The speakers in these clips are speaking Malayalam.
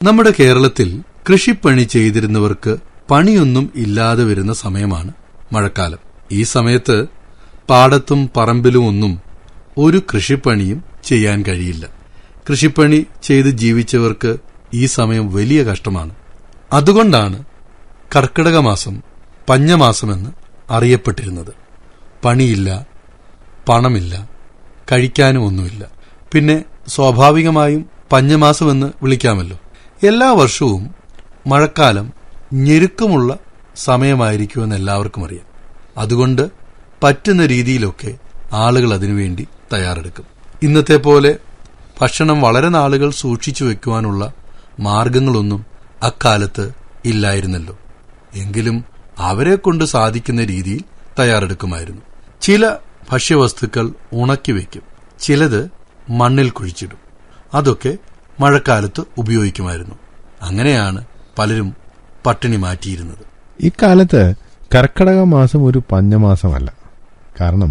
നമ്മുടെ കേരളത്തിൽ കൃഷിപ്പണി ചെയ്തിരുന്നവർക്ക് പണിയൊന്നും ഇല്ലാതെ വരുന്ന സമയമാണ് മഴക്കാലം ഈ സമയത്ത് പാടത്തും പറമ്പിലും ഒന്നും ഒരു കൃഷിപ്പണിയും ചെയ്യാൻ കഴിയില്ല കൃഷിപ്പണി ചെയ്ത് ജീവിച്ചവർക്ക് ഈ സമയം വലിയ കഷ്ടമാണ് അതുകൊണ്ടാണ് കർക്കിടക മാസം പഞ്ഞമാസമെന്ന് അറിയപ്പെട്ടിരുന്നത് പണിയില്ല പണമില്ല കഴിക്കാനും ഒന്നുമില്ല പിന്നെ സ്വാഭാവികമായും പഞ്ഞമാസമെന്ന് വിളിക്കാമല്ലോ എല്ലാ വർഷവും മഴക്കാലം ഞെരുക്കമുള്ള സമയമായിരിക്കുമെന്ന് എല്ലാവർക്കും അറിയാം അതുകൊണ്ട് പറ്റുന്ന രീതിയിലൊക്കെ ആളുകൾ അതിനുവേണ്ടി തയ്യാറെടുക്കും ഇന്നത്തെ പോലെ ഭക്ഷണം വളരെ നാളുകൾ സൂക്ഷിച്ചു വെക്കുവാനുള്ള മാർഗങ്ങളൊന്നും അക്കാലത്ത് ഇല്ലായിരുന്നല്ലോ എങ്കിലും അവരെ കൊണ്ട് സാധിക്കുന്ന രീതിയിൽ തയ്യാറെടുക്കുമായിരുന്നു ചില ഭക്ഷ്യവസ്തുക്കൾ ഉണക്കി വയ്ക്കും ചിലത് മണ്ണിൽ കുഴിച്ചിടും അതൊക്കെ മഴക്കാലത്ത് ഉപയോഗിക്കുമായിരുന്നു അങ്ങനെയാണ് പലരും പട്ടിണി മാറ്റിയിരുന്നത് ഇക്കാലത്ത് കർക്കടക മാസം ഒരു പഞ്ഞമാസമല്ല കാരണം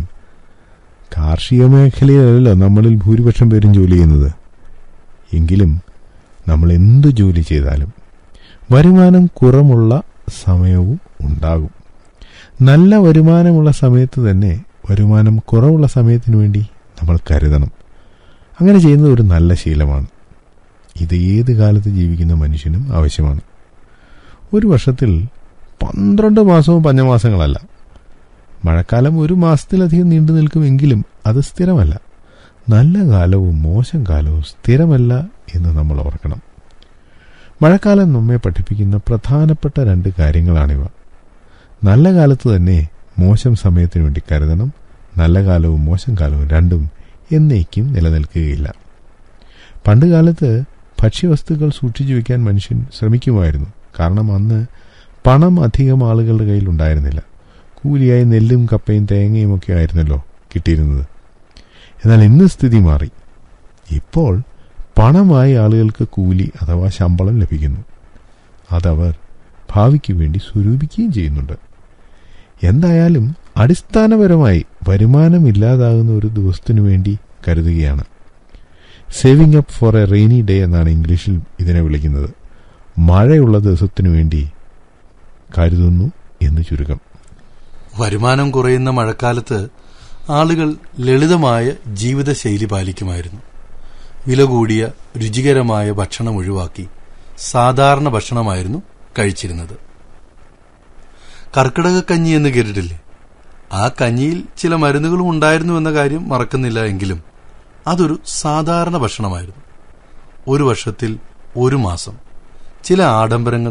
കാർഷിക മേഖലയിലല്ലോ നമ്മളിൽ ഭൂരിപക്ഷം പേരും ജോലി ചെയ്യുന്നത് എങ്കിലും നമ്മൾ എന്തു ജോലി ചെയ്താലും വരുമാനം കുറവുള്ള സമയവും ഉണ്ടാകും നല്ല വരുമാനമുള്ള സമയത്ത് തന്നെ വരുമാനം കുറവുള്ള സമയത്തിനു വേണ്ടി നമ്മൾ കരുതണം അങ്ങനെ ചെയ്യുന്നത് ഒരു നല്ല ശീലമാണ് ഇത് ഏത് കാലത്ത് ജീവിക്കുന്ന മനുഷ്യനും ആവശ്യമാണ് ഒരു വർഷത്തിൽ പന്ത്രണ്ട് മാസവും പഞ്ഞമാസങ്ങളല്ല മഴക്കാലം ഒരു മാസത്തിലധികം നീണ്ടു നിൽക്കുമെങ്കിലും അത് സ്ഥിരമല്ല നല്ല കാലവും മോശം കാലവും സ്ഥിരമല്ല എന്ന് നമ്മൾ ഓർക്കണം മഴക്കാലം നമ്മെ പഠിപ്പിക്കുന്ന പ്രധാനപ്പെട്ട രണ്ട് കാര്യങ്ങളാണിവ നല്ല കാലത്ത് തന്നെ മോശം സമയത്തിനു വേണ്ടി കരുതണം നല്ല കാലവും മോശം കാലവും രണ്ടും എന്നേക്കും നിലനിൽക്കുകയില്ല പണ്ടുകാലത്ത് ഭക്ഷ്യവസ്തുക്കൾ സൂക്ഷിച്ചു വെക്കാൻ മനുഷ്യൻ ശ്രമിക്കുമായിരുന്നു കാരണം അന്ന് പണം അധികം ആളുകളുടെ കയ്യിൽ ഉണ്ടായിരുന്നില്ല കൂലിയായി നെല്ലും കപ്പയും തേങ്ങയും ഒക്കെ ആയിരുന്നല്ലോ കിട്ടിയിരുന്നത് എന്നാൽ ഇന്ന് സ്ഥിതി മാറി ഇപ്പോൾ പണമായി ആളുകൾക്ക് കൂലി അഥവാ ശമ്പളം ലഭിക്കുന്നു അതവർ ഭാവിക്ക് വേണ്ടി സ്വരൂപിക്കുകയും ചെയ്യുന്നുണ്ട് എന്തായാലും അടിസ്ഥാനപരമായി വരുമാനം ഇല്ലാതാകുന്ന ഒരു ദിവസത്തിനു വേണ്ടി കരുതുകയാണ് saving up for a rainy day എന്നാണ് ഇംഗ്ലീഷിൽ ഇതിനെ വിളിക്കുന്നത് മഴയുള്ള ദിവസത്തിനു വേണ്ടി കരുതുന്നു എന്ന് ചുരുക്കം വരുമാനം കുറയുന്ന മഴക്കാലത്ത് ആളുകൾ ലളിതമായ ജീവിതശൈലി പാലിക്കുമായിരുന്നു വില കൂടിയ രുചികരമായ ഭക്ഷണം ഒഴിവാക്കി സാധാരണ ഭക്ഷണമായിരുന്നു കഴിച്ചിരുന്നത് കർക്കിടക കഞ്ഞി എന്ന് കേട്ടിട്ടില്ലേ ആ കഞ്ഞിയിൽ ചില മരുന്നുകളും ഉണ്ടായിരുന്നു എന്ന കാര്യം മറക്കുന്നില്ല എങ്കിലും അതൊരു സാധാരണ ഭക്ഷണമായിരുന്നു ഒരു വർഷത്തിൽ ഒരു മാസം ചില ആഡംബരങ്ങൾ